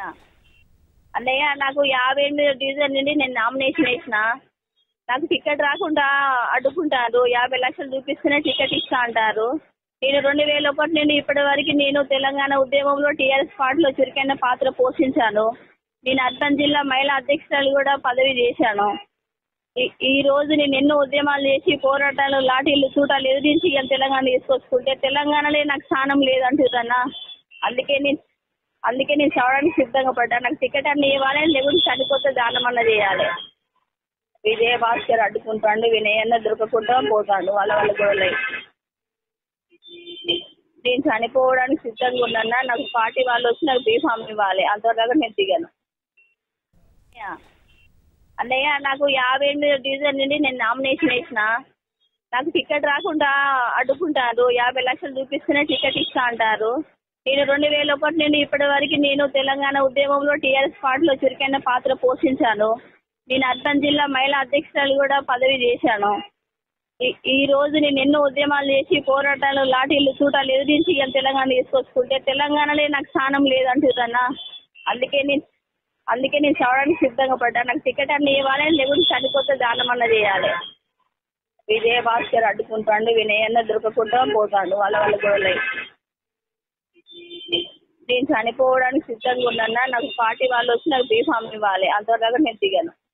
అన్నయ్య నాకు యాభై ఎనిమిది డివిజన్ నుండి నేను నామినేషన్ వేసిన నాకు టికెట్ రాకుండా అడ్డుకుంటారు యాభై లక్షలు చూపిస్తేనే టికెట్ ఇస్తా అంటారు నేను రెండు వేల ఒకటి నుండి ఇప్పటి వరకు నేను తెలంగాణ ఉద్యమంలో టీఆర్ఎస్ పార్టీలో చురుకైన పాత్ర పోషించాను నేను అద్దం జిల్లా మహిళా అధ్యక్షురాలు కూడా పదవి చేశాను ఈ- ఈ రోజు నేను ఎన్నో ఉద్యమాలు చేసి పోరాటాలు లాఠీలు చూటాలు ఎదిరించి ఇక తెలంగాణ తీసుకొచ్చుకుంటే తెలంగాణలో నాకు స్థానం లేదంటున్నా అందుకే నేను అందుకే నేను చదవడానికి సిద్ధంగా పడ్డా నాకు టికెట్ అన్ని ఇవ్వాలి లేకుంటే చనిపోతే దానం అన్న చేయాలి విజయ భాస్కర్ అడ్డుకుంటాడు వినయన్న దొరకకుండా పోతాడు వాళ్ళ వాళ్ళ గొడవలై నేను చనిపోవడానికి సిద్ధంగా ఉన్నా నాకు పార్టీ వాళ్ళు వచ్చి నాకు బీఫామ్ ఇవ్వాలి అంతవరకు నేను దిగాను యా. అన్నయ్య నాకు యాభై ఎనిమిది డివిజన్ నుండి నేను నామినేషన్ వేసిన నాకు టికెట్ రాకుండా అడ్డుకుంటారు యాభై లక్షలు చూపిస్తేనే టికెట్ ఇస్తా అంటారు నేను రెండు వేల ఒకటి నుండి ఇప్పటి వరకు నేను తెలంగాణ ఉద్యమంలో టీఆర్ఎస్ పార్టీలో చురుకైన పాత్ర పోషించాను నేను అద్దం జిల్లా మహిళా అధ్యక్షురాలు కూడా పదవి చేశాను ఈ- ఈ రోజు నేను ఎన్నో ఉద్యమాలు చేసి పోరాటాలు లాఠీలు చూటాలు ఎదిరించి ఇక తెలంగాణ తీసుకొచ్చుకుంటే తెలంగాణలో నాకు స్థానం లేదంటున్నా అందుకే నేను అందుకే నేను చదవడానికి సిద్ధంగా పడ్డా నాకు టికెట్ అన్ని ఇవ్వాలి లేకుంటే చనిపోతే దానం అన్న చేయాలి విజయ భాస్కర్ అడ్డుకుంటాడు వినయన్న దొరకకుండా పోతాడు వాళ్ళ వాళ్ళ గొడవలై నేను చనిపోవడానికి సిద్ధంగా ఉన్నా నాకు పార్టీ వాళ్ళు వచ్చి నాకు బీఫామ్ ఇవ్వాలి అంతవరకు నేను దిగాను